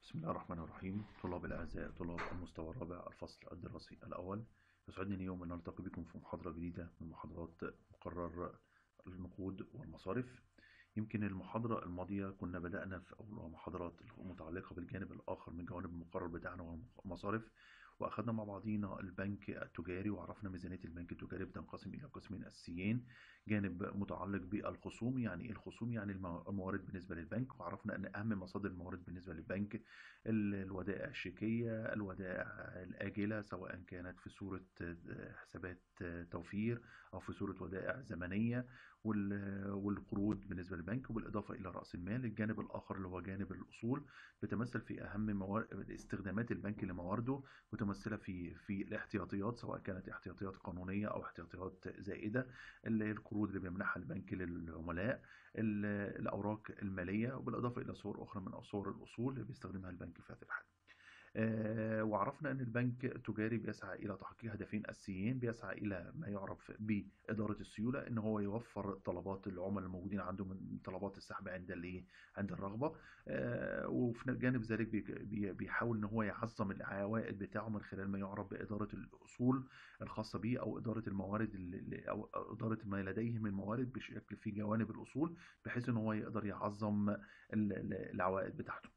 بسم الله الرحمن الرحيم طلاب الأعزاء طلاب المستوى الرابع الفصل الدراسي الأول يسعدني اليوم أن ألتقي بكم في محاضرة جديدة من محاضرات مقرر النقود والمصارف يمكن المحاضرة الماضية كنا بدأنا في أول محاضرات المتعلقة بالجانب الآخر من جوانب المقرر بتاعنا والمصارف وأخذنا مع بعضينا البنك التجاري وعرفنا ميزانية البنك التجاري بتنقسم إلى قسمين أساسيين جانب متعلق بالخصوم يعني إيه الخصوم يعني الموارد بالنسبة للبنك وعرفنا أن أهم مصادر الموارد بالنسبة للبنك الودائع الشيكية الودائع الآجلة سواء كانت في صورة حسابات توفير أو في صورة ودائع زمنية والقروض بالنسبة للبنك وبالإضافة إلى رأس المال الجانب الآخر اللي هو جانب الأصول بتمثل في أهم موارد استخدامات البنك لموارده متمثلة في في الاحتياطيات سواء كانت احتياطيات قانونية أو احتياطيات زائدة اللي هي القروض اللي بيمنحها البنك للعملاء الأوراق المالية وبالإضافة إلى صور أخرى من صور الأصول اللي بيستخدمها البنك في هذه الحالة. آه وعرفنا ان البنك التجاري بيسعى الى تحقيق هدفين اساسيين بيسعى الى ما يعرف باداره السيوله ان هو يوفر طلبات العملاء الموجودين عنده من طلبات السحب عند الايه عند الرغبه آه وفي جانب ذلك بي بيحاول ان هو يعظم العوائد بتاعه من خلال ما يعرف باداره الاصول الخاصه به او اداره الموارد او اداره ما لديه من موارد بشكل في جوانب الاصول بحيث ان هو يقدر يعظم العوائد بتاعته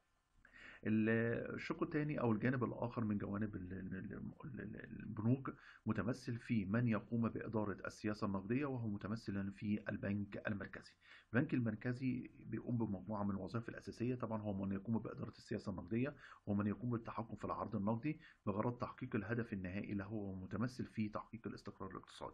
الشق الثاني او الجانب الاخر من جوانب البنوك متمثل في من يقوم باداره السياسه النقديه وهو متمثل في البنك المركزي. البنك المركزي بيقوم بمجموعه من الوظائف الاساسيه طبعا هو من يقوم باداره السياسه النقديه ومن يقوم بالتحكم في العرض النقدي بغرض تحقيق الهدف النهائي اللي هو متمثل في تحقيق الاستقرار الاقتصادي.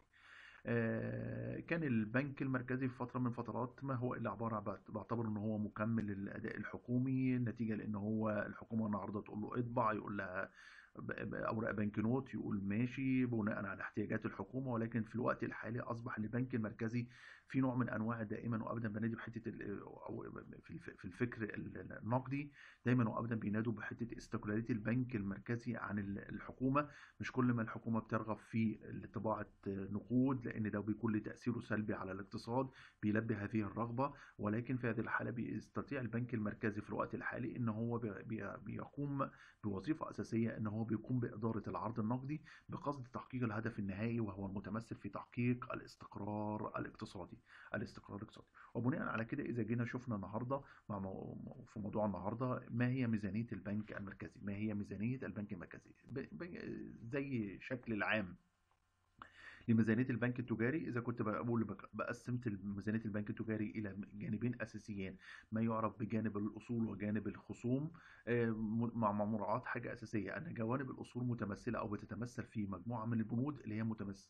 كان البنك المركزي في فتره من فترات ما هو الا عباره بعتبر ان هو مكمل للاداء الحكومي نتيجه لان هو الحكومه النهارده تقول له اطبع يقول لها اوراق بنك نوت يقول ماشي بناء على احتياجات الحكومه ولكن في الوقت الحالي اصبح البنك المركزي في نوع من انواع دائما وابدا بنادي بحته او في الفكر النقدي دايما وابدا بينادوا بحته استقلاليه البنك المركزي عن الحكومه مش كل ما الحكومه بترغب في طباعه نقود لان ده بيكون له تاثيره سلبي على الاقتصاد بيلبي هذه الرغبه ولكن في هذه الحاله بيستطيع البنك المركزي في الوقت الحالي ان هو بيقوم بوظيفه اساسيه ان هو بيقوم بإدارة العرض النقدي بقصد تحقيق الهدف النهائي وهو المتمثل في تحقيق الاستقرار الاقتصادي الاستقرار الاقتصادي وبناء على كده إذا جينا شفنا النهاردة مع مو... في موضوع النهاردة ما هي ميزانية البنك المركزي ما هي ميزانية البنك المركزي ب... ب... زي شكل العام لميزانيه البنك التجاري اذا كنت بقول بقسمت ميزانيه البنك التجاري الى جانبين اساسيين ما يعرف بجانب الاصول وجانب الخصوم مع مراعاه حاجه اساسيه ان جوانب الاصول متمثله او بتتمثل في مجموعه من البنود اللي هي متمثل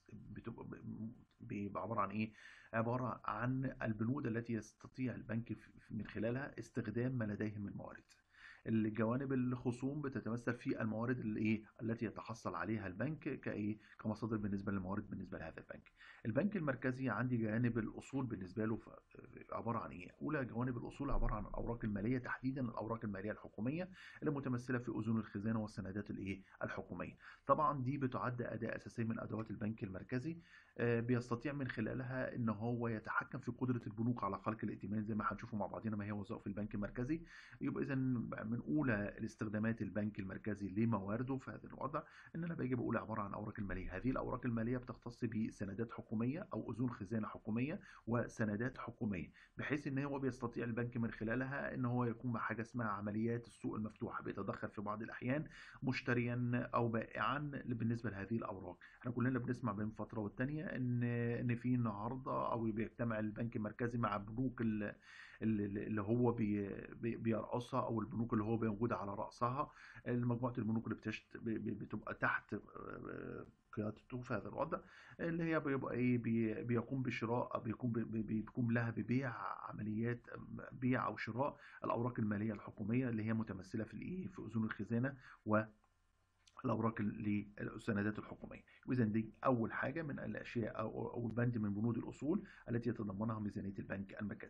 بتبقى عباره عن ايه؟ عباره عن البنود التي يستطيع البنك من خلالها استخدام ما لديه من موارد. الجوانب الخصوم بتتمثل في الموارد اللي ايه التي يتحصل عليها البنك كايه كمصادر بالنسبه للموارد بالنسبه لهذا البنك. البنك المركزي عندي جانب الاصول بالنسبه له عباره عن ايه؟ اولى جوانب الاصول عباره عن الاوراق الماليه تحديدا الاوراق الماليه الحكوميه اللي متمثله في اذون الخزانه والسندات الايه الحكوميه. طبعا دي بتعد اداه اساسيه من ادوات البنك المركزي بيستطيع من خلالها ان هو يتحكم في قدره البنوك على خلق الائتمان زي ما هنشوفه مع بعضنا ما هي وظائف البنك المركزي يبقى اذا من اولى الاستخدامات البنك المركزي لموارده في هذا الوضع ان انا باجي بقول عباره عن اوراق الماليه هذه الاوراق الماليه بتختص بسندات حكوميه او اذون خزانه حكوميه وسندات حكوميه بحيث ان هو بيستطيع البنك من خلالها ان هو يقوم بحاجه اسمها عمليات السوق المفتوح بيتدخل في بعض الاحيان مشتريا او بائعا بالنسبه لهذه الاوراق احنا كلنا بنسمع بين فتره والتانيه ان ان في النهارده او بيجتمع البنك المركزي مع بنوك اللي هو بيرأسها او البنوك اللي هو موجود على رأسها مجموعة البنوك اللي بتشت بتبقى تحت قيادته في هذا الوضع اللي هي بيبقى ايه بي بيقوم بشراء بيقوم بيقوم لها ببيع عمليات بيع او شراء الاوراق الماليه الحكوميه اللي هي متمثله في الايه في اذون الخزانه و الاوراق للسندات الحكوميه واذا دي اول حاجه من الاشياء او او البند من بنود الاصول التي يتضمنها ميزانيه البنك المركزي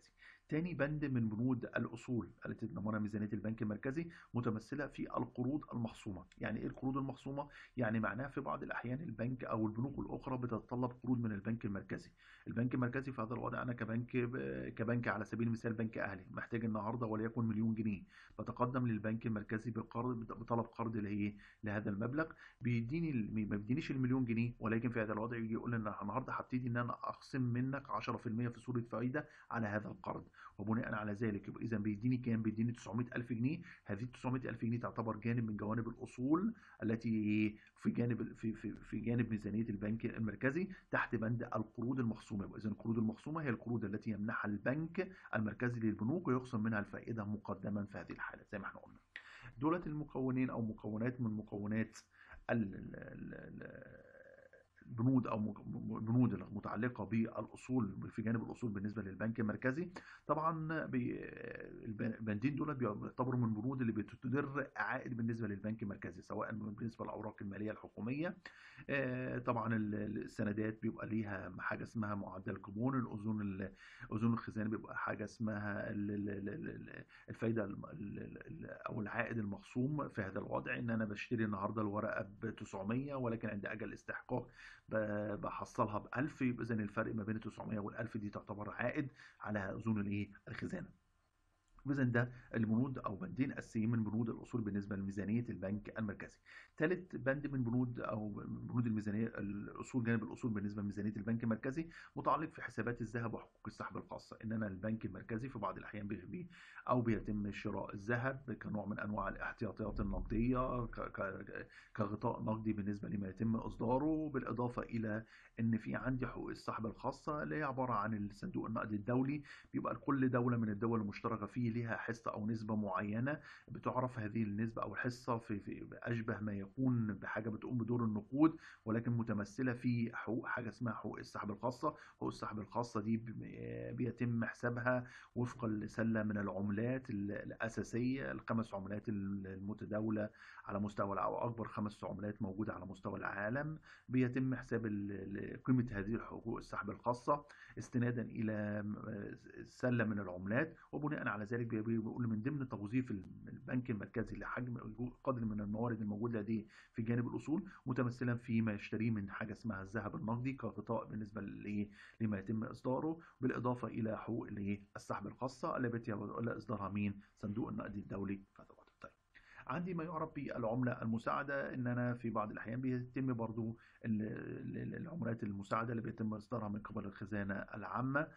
تاني بند من بنود الأصول التي تضمنها ميزانية البنك المركزي متمثلة في القروض المخصومة يعني إيه القروض المخصومة؟ يعني معناها في بعض الأحيان البنك أو البنوك الأخرى بتتطلب قروض من البنك المركزي البنك المركزي في هذا الوضع أنا كبنك كبنك على سبيل المثال بنك أهلي محتاج النهاردة وليكن مليون جنيه بتقدم للبنك المركزي بقرض بطلب قرض لهي لهذا المبلغ بيديني ما بيدينيش المليون جنيه ولكن في هذا الوضع يجي يقول لي ان النهارده هبتدي ان انا اقسم منك 10% في صوره فائده على هذا القرض وبناء على ذلك يبقى اذا بيديني كام بيديني 900000 جنيه هذه 900000 جنيه تعتبر جانب من جوانب الاصول التي في جانب في في في جانب ميزانيه البنك المركزي تحت بند القروض المخصومه يبقى اذا القروض المخصومه هي القروض التي يمنحها البنك المركزي للبنوك ويخصم منها الفائده مقدما في هذه الحاله زي ما احنا قلنا دولت المكونين او مكونات من مكونات البنود او البنود المتعلقه بالاصول في جانب الاصول بالنسبه للبنك المركزي طبعا البندين دول بيعتبروا من البنود اللي بتدر عائد بالنسبه للبنك المركزي سواء بالنسبه للاوراق الماليه الحكوميه طبعا السندات بيبقى ليها حاجه اسمها معدل الكوبون الاذون اذون الخزانه بيبقى حاجه اسمها الفايده او العائد المخصوم في هذا الوضع ان انا بشتري النهارده الورقه ب 900 ولكن عند اجل الاستحقاق بحصلها ب 1000 يبقى اذا الفرق ما بين ال 900 وال 1000 دي تعتبر عائد على اذون الايه الخزانه اذا ده البنود او بندين اساسيين من بنود الاصول بالنسبه لميزانيه البنك المركزي. ثالث بند من بنود او بنود الميزانيه الاصول جانب الاصول بالنسبه لميزانيه البنك المركزي متعلق في حسابات الذهب وحقوق السحب الخاصه ان انا البنك المركزي في بعض الاحيان بي او بيتم شراء الذهب كنوع من انواع الاحتياطيات النقديه كغطاء نقدي بالنسبه لما يتم اصداره بالاضافه الى ان في عندي حقوق السحب الخاصه اللي هي عباره عن الصندوق النقد الدولي بيبقى لكل دوله من الدول المشتركه فيه ليها حصه او نسبه معينه بتعرف هذه النسبه او الحصه في, في اشبه ما يكون بحاجه بتقوم بدور النقود ولكن متمثله في حقوق حاجه اسمها حقوق السحب الخاصه حقوق السحب الخاصه دي بيتم حسابها وفقا لسله من العملات الاساسيه الخمس عملات المتداوله على مستوى او اكبر خمس عملات موجوده على مستوى العالم بيتم حساب قيمه هذه الحقوق السحب الخاصه استنادا الى سله من العملات وبناء على ذلك بيقول من ضمن توظيف البنك المركزي لحجم قدر من الموارد الموجوده لديه في جانب الاصول متمثلا في ما يشتريه من حاجه اسمها الذهب النقدي كغطاء بالنسبه لما يتم اصداره بالاضافه الى حقوق السحب الخاصه التي اصدارها مين صندوق النقد الدولي طيب عندي ما يعرف بالعملة المساعدة ان انا في بعض الاحيان بيتم برضو العملات المساعدة اللي بيتم اصدارها من قبل الخزانة العامة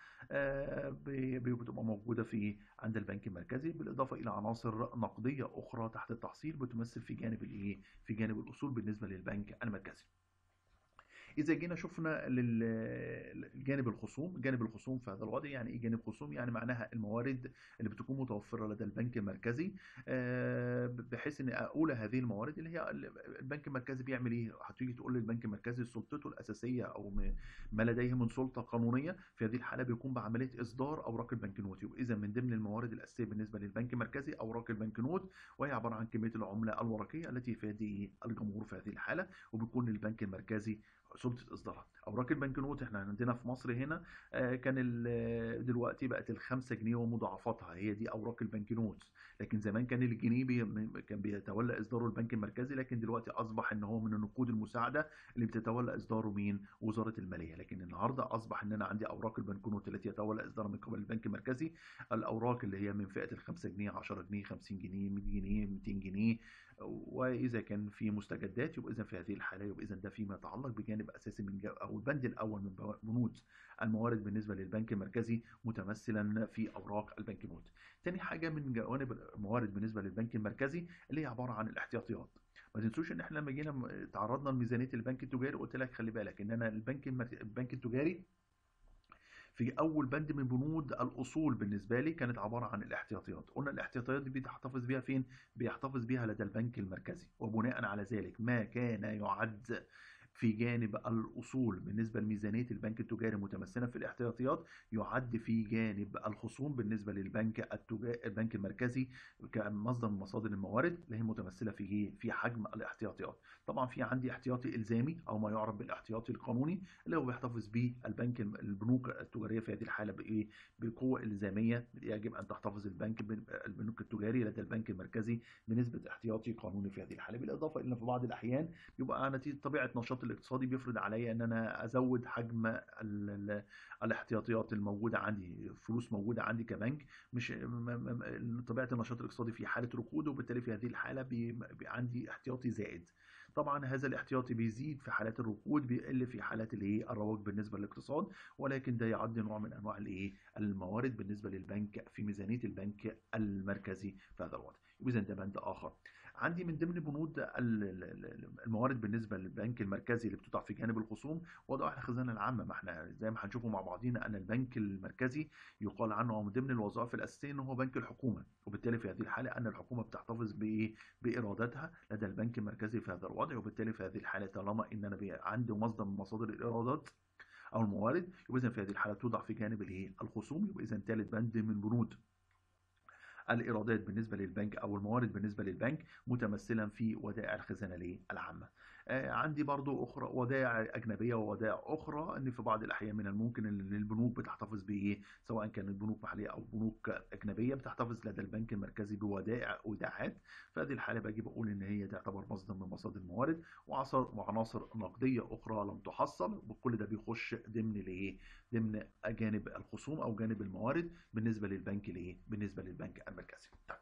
بتبقى موجودة في عند البنك المركزي بالاضافة الى عناصر نقدية اخرى تحت التحصيل بتمثل في جانب الايه في جانب الاصول بالنسبة للبنك المركزي اذا جينا شفنا للجانب الخصوم جانب الخصوم في هذا الوضع يعني ايه جانب خصوم يعني معناها الموارد اللي بتكون متوفره لدى البنك المركزي بحيث ان اولى هذه الموارد اللي هي البنك المركزي بيعمل ايه هتيجي تقول للبنك المركزي سلطته الاساسيه او ما لديه من سلطه قانونيه في هذه الحاله بيقوم بعمليه اصدار اوراق البنكنوت يبقى اذا من ضمن الموارد الاساسيه بالنسبه للبنك المركزي اوراق البنكنوت وهي عباره عن كميه العمله الورقيه التي في يد الجمهور في هذه الحاله وبيكون البنك المركزي سلطه اصدارها اوراق البنكنوت احنا عندنا في مصر هنا كان دلوقتي بقت الخمسة جنيه ومضاعفاتها هي دي اوراق البنكنوت لكن زمان كان الجنيه بي كان بيتولى اصداره البنك المركزي لكن دلوقتي اصبح ان هو من النقود المساعده اللي بتتولى اصداره مين وزاره الماليه لكن النهارده اصبح ان انا عندي اوراق البنكنوت التي يتولى اصدارها من قبل البنك المركزي الاوراق اللي هي من فئه الخمسة جنيه 10 جنيه 50 جنيه 100 جنيه 200 جنيه واذا كان في مستجدات يبقى اذا في هذه الحاله يبقى اذا ده فيما يتعلق بجانب اساسي من او البند الاول من بنود الموارد بالنسبه للبنك المركزي متمثلا في اوراق البنكنوت. تاني حاجه من جوانب الموارد بالنسبه للبنك المركزي اللي هي عباره عن الاحتياطيات. ما تنسوش ان احنا لما جينا تعرضنا لميزانيه البنك التجاري قلت لك خلي بالك ان انا البنك البنك التجاري في اول بند من بنود الاصول بالنسبه لي كانت عباره عن الاحتياطيات قلنا الاحتياطيات دي بيحتفظ بيها فين بيحتفظ بيها لدى البنك المركزي وبناء على ذلك ما كان يعد في جانب الأصول بالنسبة لميزانية البنك التجاري متمثلة في الاحتياطيات يعد في جانب الخصوم بالنسبة للبنك التجاري البنك المركزي كمصدر من مصادر الموارد اللي هي متمثلة في إيه؟ في حجم الاحتياطيات طبعا في عندي احتياطي إلزامي أو ما يعرف بالاحتياطي القانوني اللي هو بيحتفظ به البنك البنوك التجارية في هذه الحالة بإيه؟ بقوة إلزامية يجب أن تحتفظ البنك البنوك التجاري لدى البنك المركزي بنسبة احتياطي قانوني في هذه الحالة بالإضافة إلى في بعض الأحيان بيبقى نتيجة طبيعة نشاط الاقتصادي بيفرض عليا إن أنا أزود حجم ال ال الاحتياطيات الموجودة عندي فلوس موجودة عندي كبنك مش طبيعة النشاط الاقتصادي في حالة ركود وبالتالي في هذه الحالة بي عندي احتياطي زائد طبعا هذا الاحتياطي بيزيد في حالات الركود بيقل في حالات الايه الرواج بالنسبه للاقتصاد ولكن ده يعد نوع من انواع الايه الموارد بالنسبه للبنك في ميزانيه البنك المركزي في هذا الوضع اذا ده بند اخر عندي من ضمن بنود الموارد بالنسبه للبنك المركزي اللي بتوضع في جانب الخصوم وضع الخزانه العامه ما احنا زي ما هنشوفه مع بعضينا ان البنك المركزي يقال عنه من ضمن الوظائف الاساسيه ان هو بنك الحكومه وبالتالي في هذه الحاله ان الحكومه بتحتفظ بايه بايراداتها لدى البنك المركزي في هذا الوضع وبالتالي في هذه الحاله طالما ان انا عندي مصدر من مصادر الايرادات او الموارد يبقى اذا في هذه الحاله توضع في جانب الايه الخصوم يبقى اذا ثالث بند من بنود الايرادات بالنسبه للبنك او الموارد بالنسبه للبنك متمثلا في ودائع الخزانه العامه عندي برضو أخرى ودائع أجنبية وودائع أخرى أن في بعض الأحيان من الممكن أن البنوك بتحتفظ بإيه سواء كانت بنوك محلية أو بنوك أجنبية بتحتفظ لدى البنك المركزي بودائع وداعات في هذه الحالة باجي بقول إن هي تعتبر مصدر من مصادر الموارد وعناصر نقدية أخرى لم تحصل وكل ده بيخش ضمن الإيه ضمن جانب الخصوم أو جانب الموارد بالنسبة للبنك الإيه بالنسبة للبنك المركزي طيب.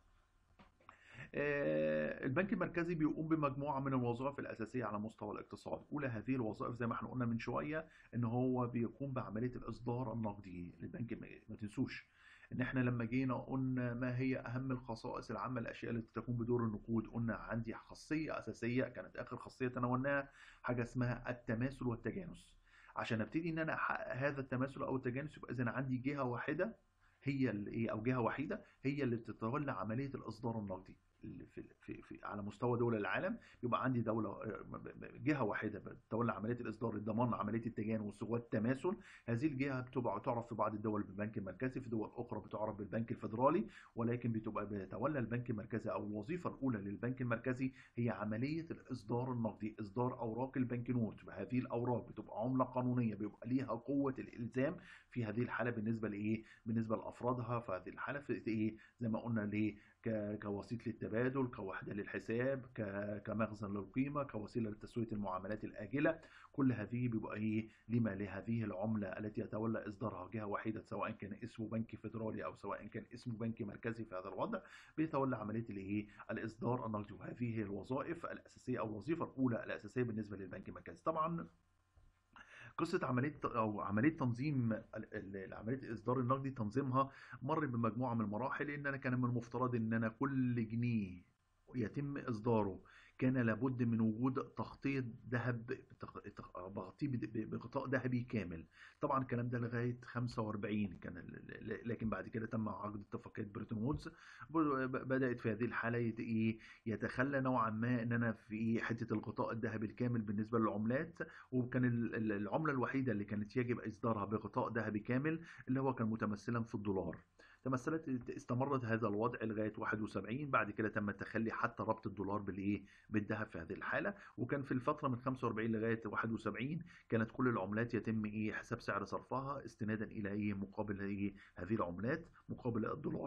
البنك المركزي بيقوم بمجموعه من الوظائف الاساسيه على مستوى الاقتصاد اولى هذه الوظائف زي ما احنا قلنا من شويه ان هو بيقوم بعمليه الاصدار النقدي للبنك ما تنسوش ان احنا لما جينا قلنا ما هي اهم الخصائص العامه الاشياء التي تقوم بدور النقود قلنا عندي خاصيه اساسيه كانت اخر خاصيه تناولناها حاجه اسمها التماثل والتجانس عشان ابتدي ان انا احقق هذا التماثل او التجانس يبقى اذا عندي جهه واحده هي اللي او جهه وحيده هي اللي بتتولى عمليه الاصدار النقدي في, في, في على مستوى دول العالم يبقى عندي دوله جهه واحده بتولى عمليه الاصدار الضمان عمليه التجانس والتماثل هذه الجهه بتبقى تعرف في بعض الدول بالبنك المركزي في دول اخرى بتعرف بالبنك الفدرالي ولكن بتبقى بيتولى البنك المركزي او الوظيفه الاولى للبنك المركزي هي عمليه الاصدار النقدي اصدار اوراق البنك نوت هذه الاوراق بتبقى عمله قانونيه بيبقى ليها قوه الالزام في هذه الحاله بالنسبه لايه بالنسبه لافرادها في هذه الحاله في ايه زي ما قلنا ليه كوسيط للتبادل كوحدة للحساب كمخزن للقيمة كوسيلة لتسوية المعاملات الآجلة كل هذه بيبقى ايه لما لهذه العملة التي يتولى إصدارها جهة واحدة سواء كان اسمه بنك فيدرالي أو سواء كان اسمه بنك مركزي في هذا الوضع بيتولى عملية الايه الإصدار النقدي وهذه الوظائف الأساسية أو الوظيفة الأولى الأساسية بالنسبة للبنك المركزي طبعا قصه عمليه او عمليه تنظيم عمليه الاصدار النقدي تنظيمها مر بمجموعه من المراحل ان انا كان من المفترض ان انا كل جنيه يتم اصداره كان لابد من وجود تغطية ذهب بغطيه بغطاء ذهبي كامل طبعا الكلام ده لغاية 45 كان لكن بعد كده تم عقد اتفاقية بريتون وودز بدأت في هذه الحالة ايه يتخلى نوعا ما ان انا في حتة الغطاء الذهبي الكامل بالنسبة للعملات وكان العملة الوحيدة اللي كانت يجب اصدارها بغطاء ذهبي كامل اللي هو كان متمثلا في الدولار تمثلت استمرت هذا الوضع لغايه 71 بعد كده تم التخلي حتى ربط الدولار بالايه بالذهب في هذه الحاله وكان في الفتره من 45 لغايه 71 كانت كل العملات يتم ايه حساب سعر صرفها استنادا الى ايه مقابل ايه هذه العملات مقابل الدولار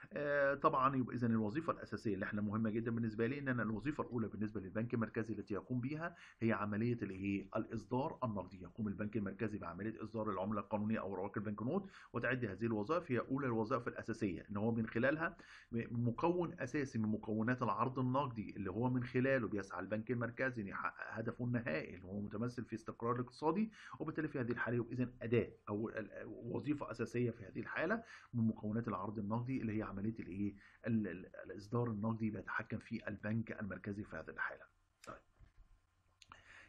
طبعا يبقى اذا الوظيفه الاساسيه اللي احنا مهمه جدا بالنسبه لي ان انا الوظيفه الاولى بالنسبه للبنك المركزي التي يقوم بها هي عمليه الايه الاصدار النقدي يقوم البنك المركزي بعمليه اصدار العمله القانونيه او اوراق البنك نوت وتعد هذه الوظائف هي اولى الوظائف الاساسيه ان هو من خلالها مكون اساسي من مكونات العرض النقدي اللي هو من خلاله بيسعى البنك المركزي ان يحقق هدفه النهائي اللي هو متمثل في استقرار الاقتصادي وبالتالي في هذه الحاله يبقى اذا اداه او وظيفه اساسيه في هذه الحاله من مكونات العرض النقدي اللي هي عمليه الايه الاصدار النقدي بيتحكم فيه البنك المركزي في هذه الحاله طيب.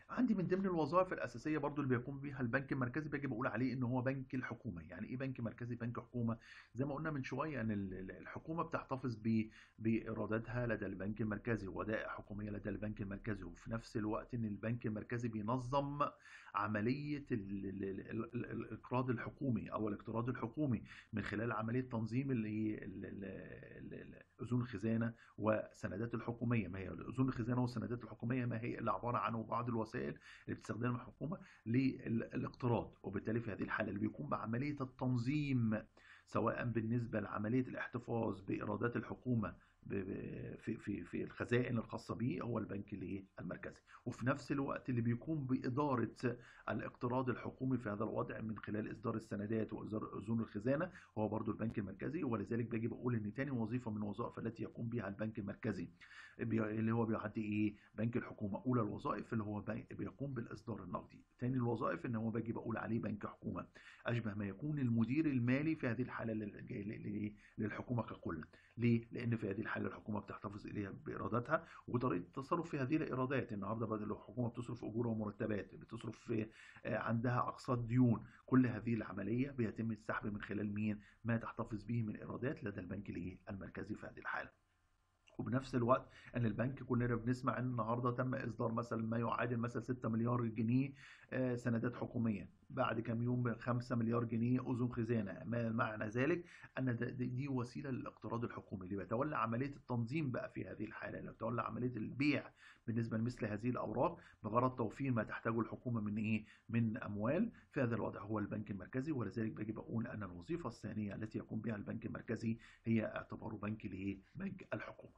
عندي من ضمن الوظائف الأساسية برضو اللي بيقوم بيها البنك المركزي باجي بقول عليه إن هو بنك الحكومة، يعني إيه بنك مركزي؟ بنك حكومة، زي ما قلنا من شوية إن ال- ال- الحكومة بتحتفظ ب- بإيراداتها لدى البنك المركزي وودائع حكومية لدى البنك المركزي وفي نفس الوقت إن البنك المركزي بينظم عملية ال- ال- ال- ال- ال- الإقراض الحكومي أو الاقتراض الحكومي من خلال عملية تنظيم اللي هي ال- ال- ال- ال- أذون الخزانة والسندات الحكومية ما هي أذون الخزانة والسندات الحكومية ما هي إلا عبارة عن بعض الوسائل اللي بتستخدمها الحكومة للاقتراض وبالتالي في هذه الحالة اللي بيقوم بعملية التنظيم سواء بالنسبة لعملية الاحتفاظ بإيرادات الحكومة ب- ب- في في في الخزائن الخاصة به هو البنك الايه المركزي وفي نفس الوقت اللي بيقوم بإدارة الاقتراض الحكومي في هذا الوضع من خلال إصدار السندات وإصدار أذون الخزانة هو برضو البنك المركزي ولذلك باجي بقول إن تاني وظيفة من الوظائف التي يقوم بها البنك المركزي بي- اللي هو بيعدي إيه بنك الحكومة أولى الوظائف اللي هو بي- بيقوم بالإصدار النقدي تاني الوظائف إن هو باجي بقول عليه بنك حكومة أشبه ما يكون المدير المالي في هذه الحالة لل- ل- ل- للحكومة ككل ليه؟ لأن في هذه الحالة الحكومة بتحتفظ إليها بإيراداتها وطريقة التصرف في هذه الإيرادات النهاردة بدل الحكومة بتصرف أجور ومرتبات بتصرف في آه، عندها أقساط ديون كل هذه العملية بيتم السحب من خلال مين؟ ما تحتفظ به من إيرادات لدى البنك الإيه؟ المركزي في هذه الحالة وبنفس الوقت ان البنك كلنا بنسمع ان النهارده تم اصدار مثلا ما يعادل مثلا 6 مليار جنيه آه، سندات حكوميه بعد كام يوم 5 مليار جنيه اذون خزانه ما معنى ذلك ان ده- ده- دي وسيله للاقتراض الحكومي اللي بيتولى عمليه التنظيم بقى في هذه الحاله اللي بيتولى عمليه البيع بالنسبه لمثل هذه الاوراق بغرض توفير ما تحتاجه الحكومه من ايه من اموال في هذا الوضع هو البنك المركزي ولذلك باجي بقول ان الوظيفه الثانيه التي يقوم بها البنك المركزي هي اعتباره بنك الايه بنك الحكومه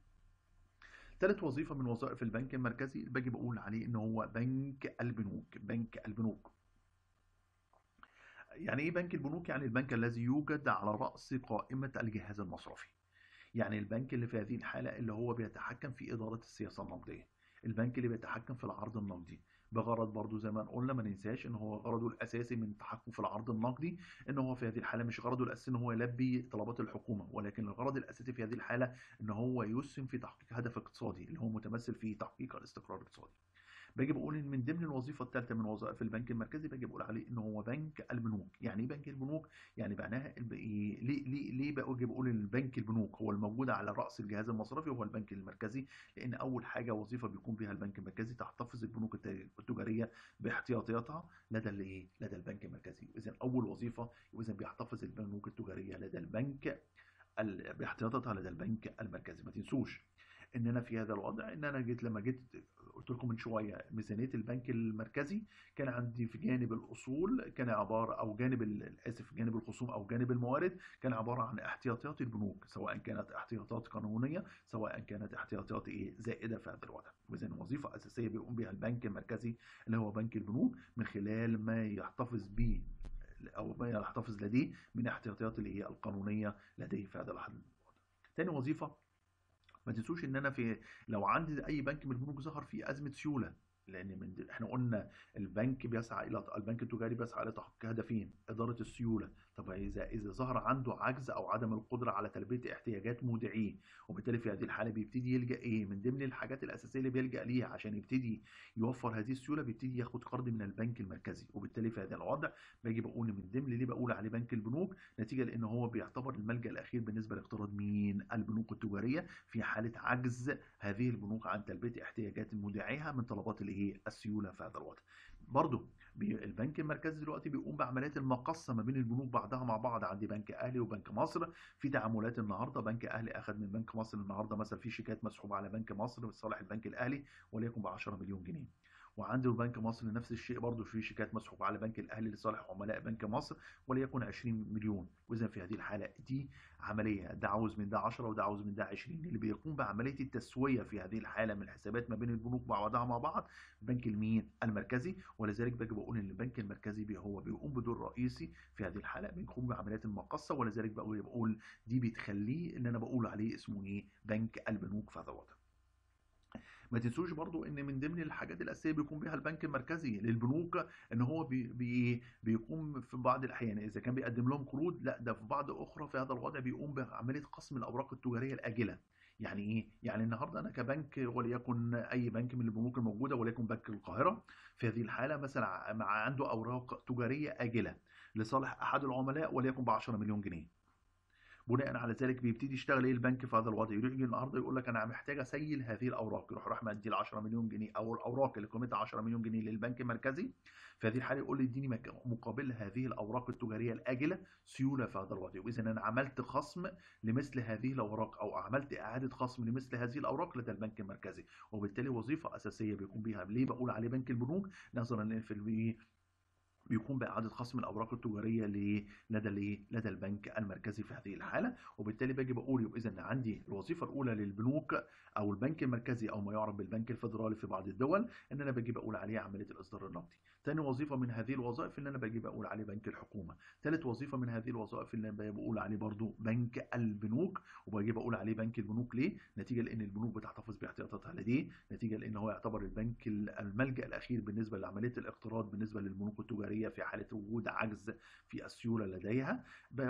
ثالث وظيفة من وظائف البنك المركزي باجي بقول عليه ان هو بنك البنوك بنك البنوك يعني ايه بنك البنوك يعني البنك الذي يوجد على رأس قائمة الجهاز المصرفي يعني البنك اللي في هذه الحالة اللي هو بيتحكم في إدارة السياسة النقدية البنك اللي بيتحكم في العرض النقدي بغرض برضو زي ما قلنا ما ننساش ان هو غرضه الاساسي من التحكم في العرض النقدي ان هو في هذه الحاله مش غرضه الاساسي ان هو يلبي طلبات الحكومه ولكن الغرض الاساسي في هذه الحاله ان هو يسهم في تحقيق هدف اقتصادي اللي هو متمثل في تحقيق الاستقرار الاقتصادي باجي بقول ان من ضمن الوظيفه الثالثه من وظائف البنك المركزي باجي بقول عليه ان هو بنك البنوك يعني ايه بنك البنوك يعني معناها الب- إيه- ليه ليه ليه باجي بقول ان البنك البنوك هو الموجود على راس الجهاز المصرفي هو البنك المركزي لان اول حاجه وظيفه بيقوم بها البنك المركزي تحتفظ البنوك الت- التجاريه باحتياطياتها لدى الايه لدى البنك المركزي اذا اول وظيفه اذا بيحتفظ البنوك التجاريه لدى البنك ال- باحتياطاتها لدى البنك المركزي ما تنسوش ان انا في هذا الوضع ان انا جيت لما جيت قلت لكم من شويه ميزانيه البنك المركزي كان عندي في جانب الاصول كان عباره او جانب ال- اسف جانب الخصوم او جانب الموارد كان عباره عن احتياطات البنوك سواء كانت احتياطات قانونيه سواء كانت احتياطات ايه زائده في هذا الوضع واذا وظيفه اساسيه بيقوم بها البنك المركزي اللي هو بنك البنوك من خلال ما يحتفظ به او ما يحتفظ لديه من احتياطات اللي هي القانونيه لديه في هذا الوضع تاني وظيفه ما تنسوش ان انا في لو عندي اي بنك من البنوك ظهر فيه ازمه سيوله لان من دي احنا قلنا البنك بيسعى الى البنك التجاري بيسعى الى تحقيق هدفين اداره السيوله طب اذا اذا ظهر عنده عجز او عدم القدره على تلبيه احتياجات مودعيه وبالتالي في هذه الحاله بيبتدي يلجا ايه من ضمن الحاجات الاساسيه اللي بيلجا ليها عشان يبتدي يوفر هذه السيوله بيبتدي ياخد قرض من البنك المركزي وبالتالي في هذا الوضع باجي بقول من ضمن ليه بقول عليه بنك البنوك نتيجه لان هو بيعتبر الملجا الاخير بالنسبه لاقتراض مين البنوك التجاريه في حاله عجز هذه البنوك عن تلبيه احتياجات مودعيها من طلبات اللي هي السيوله في هذا الوضع برضه بي- البنك المركزي دلوقتي بيقوم بعمليات المقصه ما بين البنوك بعضها مع بعض عندي بنك اهلي وبنك مصر في تعاملات النهارده بنك اهلي اخذ من بنك مصر النهارده مثلا في شيكات مسحوبه على بنك مصر لصالح البنك الاهلي وليكن ب 10 مليون جنيه وعنده بنك مصر نفس الشيء برضه في شيكات مسحوبه على بنك الاهلي لصالح عملاء بنك مصر وليكن 20 مليون واذا في هذه الحاله دي عمليه ده عاوز من ده 10 وده عاوز من ده 20 اللي بيقوم بعمليه التسويه في هذه الحاله من الحسابات ما بين البنوك بعضها مع بعض بنك المين المركزي ولذلك باجي بقول ان البنك المركزي بي هو بيقوم بدور رئيسي في هذه الحاله بيقوم بعمليات المقصه ولذلك بقول بقول دي بتخليه ان انا بقول عليه اسمه ايه بنك البنوك في هذا الوضع ما تنسوش برضو ان من ضمن الحاجات الاساسيه بيقوم بها البنك المركزي للبنوك ان هو بي بي بيقوم في بعض الاحيان اذا كان بيقدم لهم قروض لا ده في بعض اخرى في هذا الوضع بيقوم بعمليه قسم الاوراق التجاريه الاجله يعني ايه يعني النهارده انا كبنك وليكن اي بنك من البنوك الموجوده وليكن بنك القاهره في هذه الحاله مثلا مع عنده اوراق تجاريه اجله لصالح احد العملاء وليكن ب 10 مليون جنيه بناء على ذلك بيبتدي يشتغل ايه البنك في هذا الوضع يجي النهارده يقول لك انا محتاج اسيل هذه الاوراق يروح راح مدي ال 10 مليون جنيه او الاوراق اللي قيمتها 10 مليون جنيه للبنك المركزي في هذه الحاله يقول لي اديني مقابل هذه الاوراق التجاريه الاجله سيوله في هذا الوضع واذا انا عملت خصم لمثل هذه الاوراق او عملت اعاده خصم لمثل هذه الاوراق لدى البنك المركزي وبالتالي وظيفه اساسيه بيقوم بها ليه بقول عليه بنك البنوك نظرا في بيقوم بإعادة خصم الأوراق التجارية لدى لدى البنك المركزي في هذه الحالة وبالتالي باجي بقول يبقى إذا عندي الوظيفة الأولى للبنوك أو البنك المركزي أو ما يعرف بالبنك الفيدرالي في بعض الدول إن أنا باجي بقول عليه عملية الإصدار النقدي. ثاني وظيفة من هذه الوظائف اللي أنا باجي بقول عليه بنك الحكومة. ثالث وظيفة من هذه الوظائف اللي أنا بقول عليه برضو بنك البنوك وباجي بقول عليه بنك البنوك ليه؟ نتيجة لأن البنوك بتحتفظ باحتياطاتها لديه، نتيجة لأن هو يعتبر البنك الملجأ الأخير بالنسبة لعملية الاقتراض بالنسبة للبنوك التجارية في حالة وجود عجز في السيوله لديها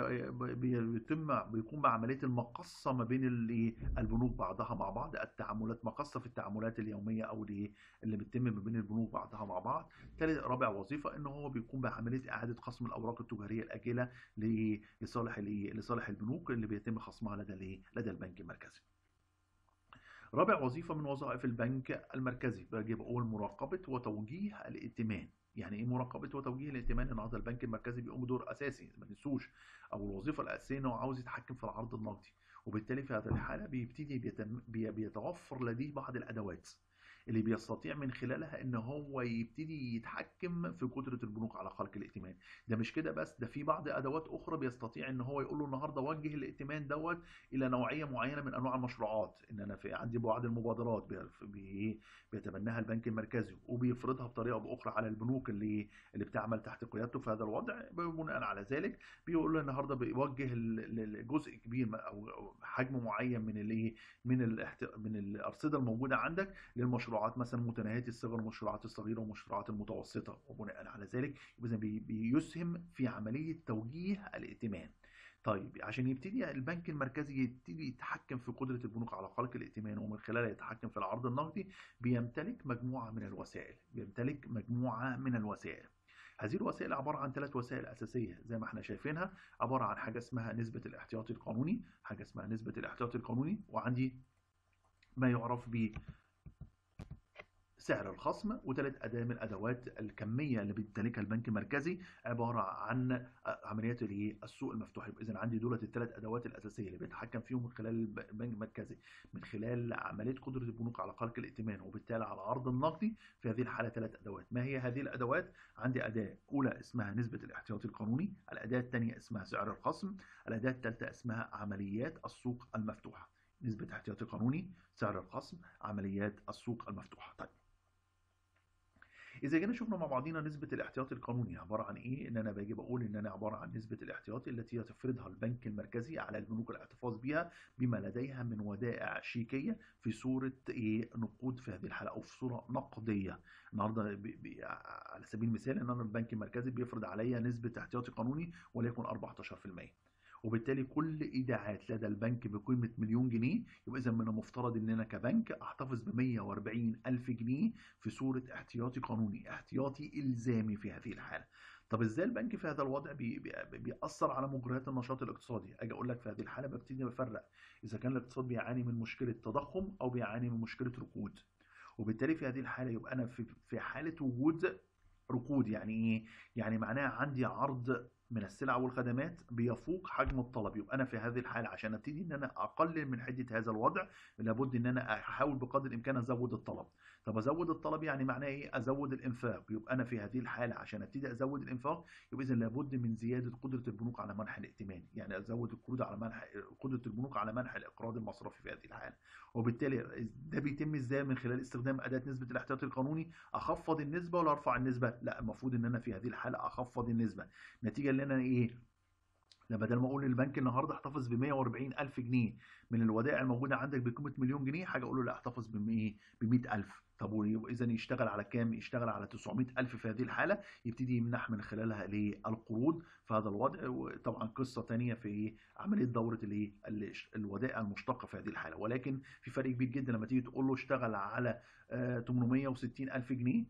بيتم بيقوم بعمليه المقصه ما بين البنوك بعضها مع بعض التعاملات مقصه في التعاملات اليوميه او اللي بتتم ما بين البنوك بعضها مع بعض ثالث رابع وظيفه ان هو بيقوم بعمليه اعاده خصم الاوراق التجاريه الاجله لصالح لصالح البنوك اللي بيتم خصمها لدى لدى البنك المركزي رابع وظيفة من وظائف البنك المركزي باجي بقول مراقبة وتوجيه الائتمان يعني ايه مراقبه وتوجيه الائتمان النهارده البنك المركزي بيقوم بدور اساسي ما تنسوش او الوظيفه الاساسيه انه عاوز يتحكم في العرض النقدي وبالتالي في هذه الحاله بيبتدي بيتم بيتوفر لديه بعض الادوات اللي بيستطيع من خلالها ان هو يبتدي يتحكم في قدره البنوك على خلق الائتمان ده مش كده بس ده في بعض ادوات اخرى بيستطيع ان هو يقول له النهارده وجه الائتمان دوت الى نوعيه معينه من انواع المشروعات ان انا في عندي بعض المبادرات بيتبناها البنك المركزي وبيفرضها بطريقه او باخرى على البنوك اللي اللي بتعمل تحت قيادته في هذا الوضع بناء على ذلك بيقول له النهارده بيوجه جزء كبير او حجم معين من اللي من من الارصده الموجوده عندك للمشروعات مثلا متناهيه الصغر والمشروعات الصغيره والمشروعات المتوسطه وبناء على ذلك اذا بيسهم في عمليه توجيه الائتمان طيب عشان يبتدي البنك المركزي يبتدي يتحكم في قدرة البنوك على خلق الائتمان ومن خلالها يتحكم في العرض النقدي بيمتلك مجموعة من الوسائل بيمتلك مجموعة من الوسائل هذه الوسائل عبارة عن ثلاث وسائل أساسية زي ما احنا شايفينها عبارة عن حاجة اسمها نسبة الاحتياطي القانوني حاجة اسمها نسبة الاحتياطي القانوني وعندي ما يعرف ب سعر الخصم وثلاث أداة من الأدوات الكمية اللي بيمتلكها البنك المركزي عبارة عن عمليات السوق المفتوح يبقى إذا عندي دولة الثلاث أدوات الأساسية اللي بيتحكم فيهم من خلال البنك المركزي من خلال عملية قدرة البنوك على خلق الائتمان وبالتالي على العرض النقدي في هذه الحالة ثلاث أدوات ما هي هذه الأدوات؟ عندي أداة أولى اسمها نسبة الاحتياطي القانوني الأداة الثانية اسمها سعر الخصم الأداة الثالثة اسمها عمليات السوق المفتوحة نسبة احتياطي قانوني سعر الخصم عمليات السوق المفتوحة طيب اذا جينا شفنا مع بعضينا نسبه الاحتياطي القانوني عباره عن ايه ان انا باجي بقول ان انا عباره عن نسبه الاحتياطي التي يتفرضها البنك المركزي على البنوك الاحتفاظ بها بما لديها من ودائع شيكيه في صوره ايه نقود في هذه الحاله او في صوره نقديه النهارده على سبيل المثال ان انا البنك المركزي بيفرض عليا نسبه احتياطي قانوني وليكن 14% وبالتالي كل ايداعات لدى البنك بقيمه مليون جنيه يبقى اذا من المفترض ان انا كبنك احتفظ ب 140 الف جنيه في صوره احتياطي قانوني احتياطي الزامي في هذه الحاله طب ازاي البنك في هذا الوضع بي بي بيأثر على مجريات النشاط الاقتصادي اجي اقول لك في هذه الحاله ببتدي بفرق اذا كان الاقتصاد بيعاني من مشكله تضخم او بيعاني من مشكله ركود وبالتالي في هذه الحاله يبقى انا في في حاله وجود ركود يعني ايه يعني معناها عندي عرض من السلع والخدمات بيفوق حجم الطلب يبقى انا في هذه الحاله عشان ابتدي ان انا اقلل من حده هذا الوضع لابد ان انا احاول بقدر الامكان ازود الطلب طب ازود الطلب يعني معناه ايه ازود الانفاق يبقى انا في هذه الحاله عشان ابتدي ازود الانفاق يبقى اذا لابد من زياده قدره البنوك على منح الائتمان يعني ازود القروض على منح قدره البنوك على منح الاقراض المصرفي في هذه الحاله وبالتالي ده بيتم ازاي من خلال استخدام اداه نسبه الاحتياطي القانوني اخفض النسبه ولا ارفع النسبه لا المفروض ان انا في هذه الحاله اخفض النسبه نتيجه ان انا ايه ده بدل ما اقول للبنك النهارده احتفظ ب 140 الف جنيه من الودائع الموجوده عندك بقيمه مليون جنيه حاجه اقول له لا احتفظ ب 100 ب 100000 طب اذا يشتغل على كام؟ يشتغل على 900000 في هذه الحاله يبتدي يمنح من خلالها الايه؟ القروض في هذا الوضع وطبعا قصه ثانيه في ايه؟ عمليه دوره الايه؟ الودائع المشتقه في هذه الحاله ولكن في فرق كبير جدا لما تيجي تقول له اشتغل على 860000 جنيه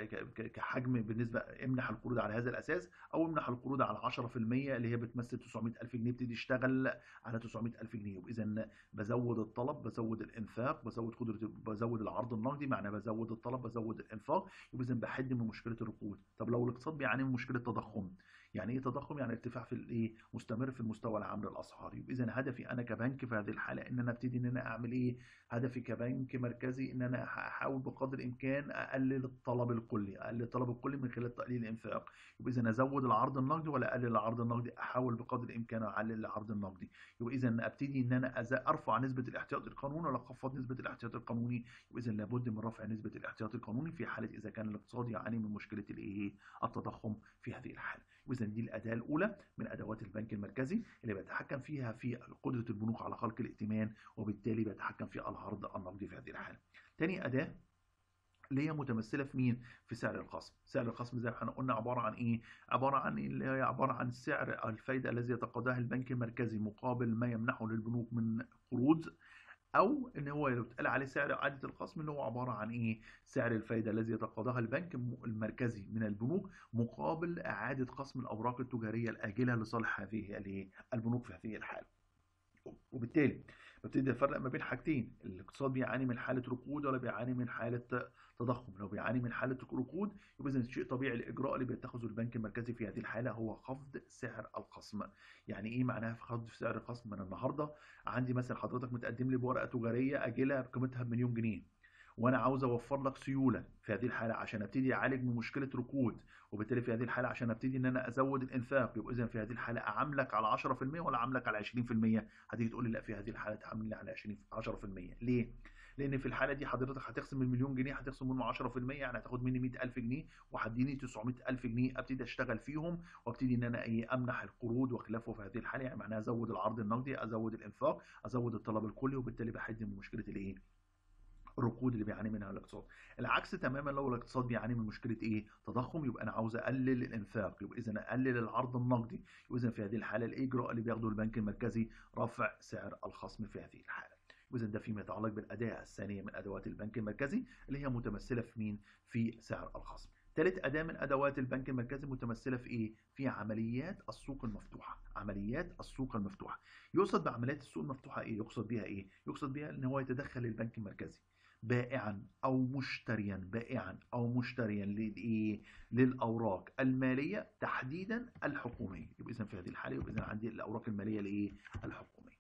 كحجم بالنسبه امنح القروض على هذا الاساس او امنح القروض على 10% اللي هي بتمثل 900000 جنيه ابتدي يشتغل على 900000 جنيه واذا بزود الطلب بزود الانفاق بزود قدره بزود العرض النقدي معناه بزود الطلب بزود الانفاق يبقى اذا بحد من مشكله الركود طب لو الاقتصاد بيعاني من مشكله تضخم يعني ايه تضخم يعني ارتفاع في الايه مستمر في المستوى العام للاسعار يبقى اذا هدفي انا كبنك في هذه الحاله ان انا ابتدي ان انا اعمل ايه هدفي كبنك مركزي ان انا احاول بقدر الامكان اقلل الطلب الكلي اقلل الطلب الكلي من خلال تقليل الانفاق يبقى اذا ازود العرض النقدي ولا اقلل العرض النقدي احاول بقدر الامكان اقلل العرض النقدي يبقى اذا ابتدي ان انا ارفع نسبه الاحتياط القانوني ولا اخفض نسبه الاحتياط القانوني يبقى اذا لابد من رفع نسبه الاحتياط القانوني في حاله اذا كان الاقتصاد يعاني من مشكله الايه التضخم في هذه الحاله واذا دي الاداه الاولى من ادوات البنك المركزي اللي بيتحكم فيها في قدره البنوك على خلق الائتمان وبالتالي بيتحكم في العرض النقدي في هذه الحاله. تاني اداه اللي هي متمثله في مين؟ في سعر الخصم، سعر الخصم زي ما احنا قلنا عباره عن ايه؟ عباره عن اللي هي عباره عن سعر الفائده الذي يتقاضاه البنك المركزي مقابل ما يمنحه للبنوك من قروض او ان هو لو اتقال عليه سعر اعاده الخصم اللي هو عباره عن ايه سعر الفائده الذي يتقاضاها البنك المركزي من البنوك مقابل اعاده خصم الاوراق التجاريه الاجله لصالح هذه البنوك في هذه الحاله وبالتالي ببتدي افرق ما بين حاجتين الاقتصاد بيعاني من حاله ركود ولا بيعاني من حاله تضخم لو بيعاني من حاله ركود يبقى اذا شيء طبيعي الاجراء اللي بيتخذه البنك المركزي في هذه الحاله هو خفض سعر الخصم يعني ايه معناها خفض سعر الخصم انا النهارده عندي مثلا حضرتك متقدم لي بورقه تجاريه اجله بقيمتها بمليون جنيه وانا عاوز اوفر لك سيوله في هذه الحاله عشان ابتدي اعالج من مشكله ركود وبالتالي في هذه الحاله عشان ابتدي ان انا ازود الانفاق يبقى اذا في هذه الحاله اعاملك على 10% ولا اعاملك على 20% هتيجي تقول لي لا في هذه الحاله تعاملني على 20 10% ليه لان في الحاله دي حضرتك هتخصم المليون جنيه هتخصم منه 10% يعني هتاخد مني 100000 جنيه وهتديني 900000 جنيه ابتدي اشتغل فيهم وابتدي ان انا ايه امنح القروض وخلافه في هذه الحاله يعني معناها ازود العرض النقدي ازود الانفاق ازود الطلب الكلي وبالتالي بحد من مشكله الايه الركود اللي بيعاني منها الاقتصاد العكس تماما لو الاقتصاد بيعاني من مشكله ايه تضخم يبقى انا عاوز اقلل الانفاق يبقى اذا اقلل العرض النقدي اذا في هذه الحاله الاجراء اللي بياخده البنك المركزي رفع سعر الخصم في هذه الحاله واذا ده فيما يتعلق بالاداه الثانيه من ادوات البنك المركزي اللي هي متمثله في مين في سعر الخصم ثالث أداة من أدوات البنك المركزي متمثلة في إيه؟ في عمليات السوق المفتوحة، عمليات السوق المفتوحة. يقصد بعمليات السوق المفتوحة إيه؟ يقصد بها إيه؟ يقصد بها إن هو يتدخل البنك المركزي بائعا او مشتريا بائعا او مشتريا للايه للاوراق الماليه تحديدا الحكوميه يبقى اذا في هذه الحاله يبقى اذا عندي الاوراق الماليه الايه الحكوميه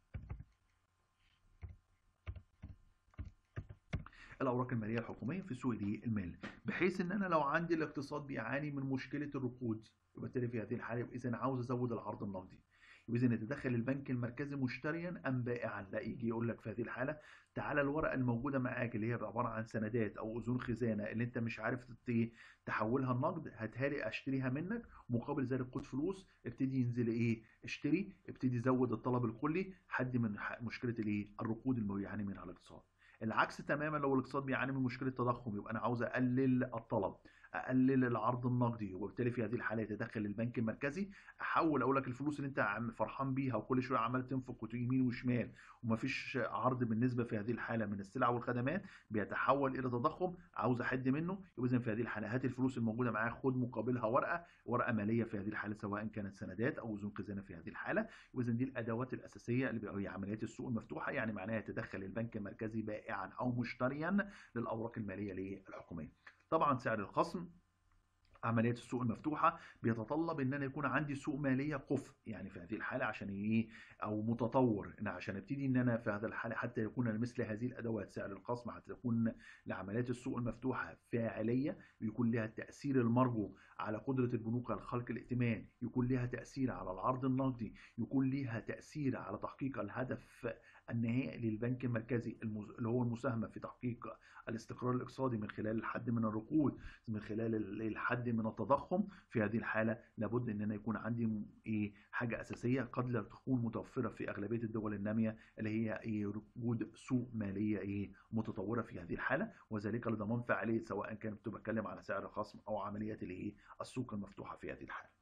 الاوراق الماليه الحكوميه في سوق المال بحيث ان انا لو عندي الاقتصاد بيعاني من مشكله الركود يبقى في هذه الحاله يبقى اذا عاوز ازود العرض النقدي يبقى اذا يتدخل البنك المركزي مشتريا ام بائعا لا يجي يقول لك في هذه الحاله تعالى الورقه الموجوده معاك اللي هي عباره عن سندات او اذون خزانه اللي انت مش عارف تحولها النقد هاتها لي اشتريها منك مقابل ذلك خد فلوس ابتدي ينزل ايه اشتري ابتدي زود الطلب الكلي حد من مشكله الايه الركود اللي بيعاني منها الاقتصاد العكس تماما لو الاقتصاد بيعاني من مشكله تضخم يبقى انا عاوز اقلل الطلب اقلل العرض النقدي وبالتالي في هذه الحاله يتدخل البنك المركزي احول اقول لك الفلوس اللي انت فرحان بيها وكل شويه عمال تنفق يمين وشمال ومفيش عرض بالنسبه في هذه الحاله من السلع والخدمات بيتحول الى تضخم عاوز احد منه يبقى في هذه الحاله هات الفلوس الموجوده معاك خد مقابلها ورقه ورقه ماليه في هذه الحاله سواء كانت سندات او اذون خزانه في هذه الحاله يبقى دي الادوات الاساسيه اللي هي عمليات السوق المفتوحه يعني معناها يتدخل البنك المركزي بائعا او مشتريا للاوراق الماليه للحكوميه طبعا سعر الخصم عمليات السوق المفتوحه بيتطلب ان انا يكون عندي سوق ماليه كفء يعني في هذه الحاله عشان ايه او متطور ان عشان ابتدي ان انا في هذا الحاله حتى يكون مثل هذه الادوات سعر الخصم حتى تكون لعمليات السوق المفتوحه فاعليه ويكون لها التاثير المرجو على قدره البنوك على خلق الائتمان يكون لها تاثير على العرض النقدي يكون لها تاثير على تحقيق الهدف النهائي للبنك المركزي المز... اللي هو المساهمه في تحقيق الاستقرار الاقتصادي من خلال الحد من الركود من خلال ال- الحد من التضخم في هذه الحاله لابد ان انا يكون عندي م- ايه حاجه اساسيه قد لا تكون متوفره في اغلبيه الدول الناميه اللي هي ايه وجود سوق ماليه ايه متطوره في هذه الحاله وذلك لضمان فعاليه سواء كنت بتكلم على سعر خصم او عمليات الايه السوق المفتوحه في هذه الحاله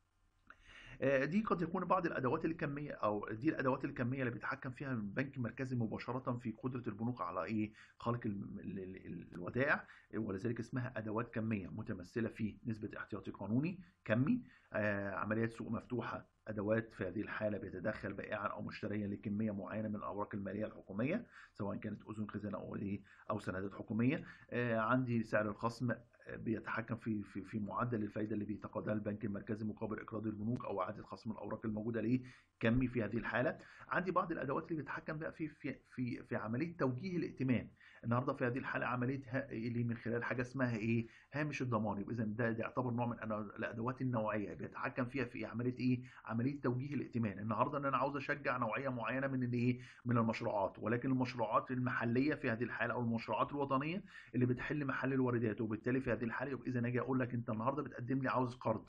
آه، دي قد يكون بعض الادوات الكميه او دي الادوات الكميه اللي بيتحكم فيها البنك المركزي مباشره في قدره البنوك على ايه خلق ال- ال- ال- الودائع ولذلك اسمها ادوات كميه متمثله في نسبه احتياطي قانوني كمي آه، عمليات سوق مفتوحه ادوات في هذه الحاله بيتدخل بائعا او مشتريا لكميه معينه من الاوراق الماليه الحكوميه سواء كانت اذن خزانه او ايه او سندات حكوميه آه، عندي سعر الخصم بيتحكم في في في معدل الفائده اللي بيتقاضاها البنك المركزي مقابل اقراض البنوك او اعاده خصم الاوراق الموجوده ليه كمي في هذه الحاله عندي بعض الادوات اللي بيتحكم بقى في في في في عمليه توجيه الائتمان النهارده في هذه الحاله عمليه ها- اللي من خلال حاجه اسمها ايه هامش الضمان يبقى اذا ده, ده يعتبر نوع من أنواع الادوات النوعيه بيتحكم فيها في عمليه ايه عمليه توجيه الائتمان النهارده ان انا عاوز اشجع نوعيه معينه من الايه من المشروعات ولكن المشروعات المحليه في هذه الحاله او المشروعات الوطنيه اللي بتحل محل الواردات وبالتالي في هذه الحاله يبقى اذا اجي اقول لك انت النهارده بتقدم لي عاوز قرض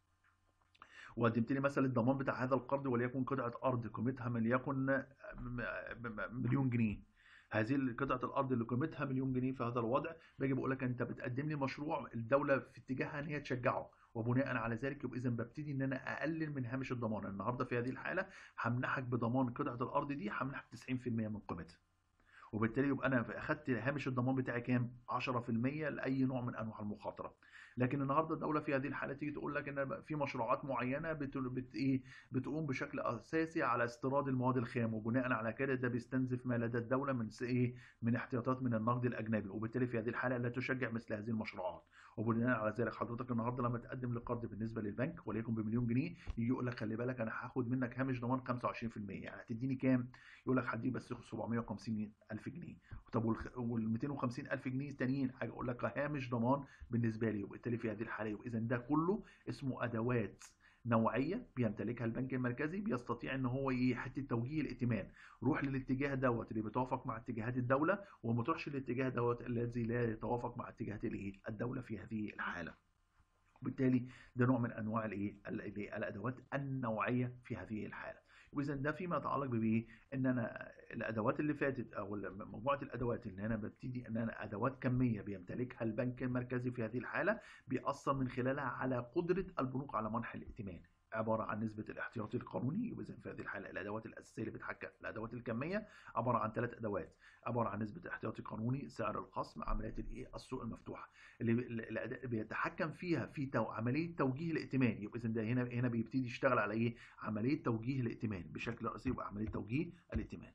وقدمت لي مثلا الضمان بتاع هذا القرض وليكن قطعه ارض قيمتها مليكن م- م- مليون جنيه هذه قطعه الارض اللي قيمتها مليون جنيه في هذا الوضع باجي بقول لك انت بتقدم لي مشروع الدوله في اتجاهها ان هي تشجعه وبناء على ذلك يبقى اذا ببتدي ان انا اقلل من هامش الضمان النهارده في هذه الحاله همنحك بضمان قطعه الارض دي همنحك 90% من قيمتها وبالتالي يبقى انا اخدت هامش الضمان بتاعي كام 10% لاي نوع من انواع المخاطره لكن النهارده الدوله في هذه الحاله تيجي تقول لك ان في مشروعات معينه بت... بت... ايه بتقوم بشكل اساسي على استيراد المواد الخام وبناء على كده ده بيستنزف ما لدى الدوله من س- ايه من احتياطات من النقد الاجنبي وبالتالي في هذه الحاله لا تشجع مثل هذه المشروعات وبناء على ذلك حضرتك النهارده لما تقدم لقرض بالنسبه للبنك وليكن بمليون جنيه يجي يقول لك خلي بالك انا هاخد منك هامش ضمان 25% يعني هتديني كام يقول لك هديك بس 750 الف جنيه طب وال 250 الف جنيه التانيين حاجه اقول لك هامش ضمان بالنسبه لي وبالتالي في هذه الحاله يبقى اذا ده كله اسمه ادوات نوعيه بيمتلكها البنك المركزي بيستطيع ان هو ايه حته توجيه الائتمان روح للاتجاه دوت اللي بيتوافق مع اتجاهات الدوله وما تروحش للاتجاه دوت الذي لا يتوافق مع اتجاهات الايه الدوله في هذه الحاله وبالتالي ده نوع من انواع الايه ال- ال- الادوات النوعيه في هذه الحاله واذا ده فيما يتعلق بايه ان انا الادوات اللي فاتت او ال- مجموعه الادوات اللي انا ببتدي ان انا ادوات كميه بيمتلكها البنك المركزي في هذه الحاله بيأثر من خلالها على قدره البنوك على منح الائتمان عباره عن نسبه الاحتياطي القانوني يبقى اذا في هذه الحاله الادوات الاساسيه اللي بتحكم الادوات الكميه عباره عن ثلاث ادوات عباره عن نسبه احتياطي قانوني سعر الخصم عمليات الايه السوق المفتوحه اللي بي- اللي بيتحكم فيها في تو... عمليه توجيه الائتمان يبقى اذا ده هنا هنا بيبتدي يشتغل على ايه عمليه توجيه الائتمان بشكل رئيسي يبقى عمليه توجيه الائتمان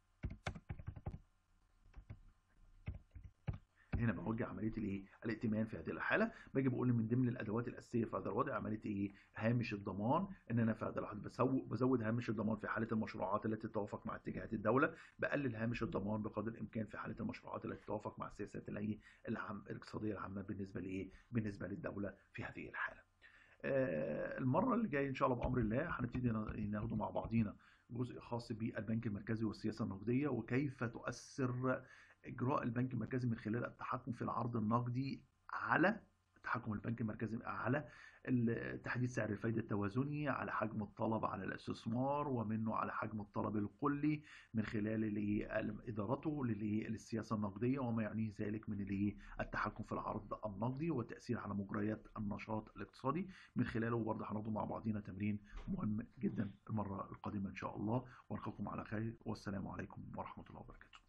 هنا بوجه عمليه الايه الائتمان في هذه الحاله باجي بقول من ضمن الادوات الاساسيه في هذا الوضع عمليه ايه هامش الضمان ان انا في هذا الوقت بسو- بزود هامش الضمان في حاله المشروعات التي تتوافق مع اتجاهات الدوله بقلل هامش الضمان بقدر الامكان في حاله المشروعات التي تتوافق مع السياسات الايه العام الاقتصاديه العامه بالنسبه لايه بالنسبه للدوله في هذه الحاله آه، المره اللي جايه ان شاء الله بامر الله هنبتدي نا- ناخده مع بعضينا جزء خاص بالبنك المركزي والسياسه النقديه وكيف تؤثر اجراء البنك المركزي من خلال التحكم في العرض النقدي على تحكم البنك المركزي على ال- تحديد سعر الفايدة التوازني على حجم الطلب على الاستثمار ومنه على حجم الطلب الكلي من خلال اللي هي إدارته للي- للسياسة النقدية وما يعنيه ذلك من اللي هي التحكم في العرض النقدي والتأثير على مجريات النشاط الاقتصادي من خلاله برضه هناخده مع بعضينا تمرين مهم جدا المرة القادمة إن شاء الله ونلقاكم على خير والسلام عليكم ورحمة الله وبركاته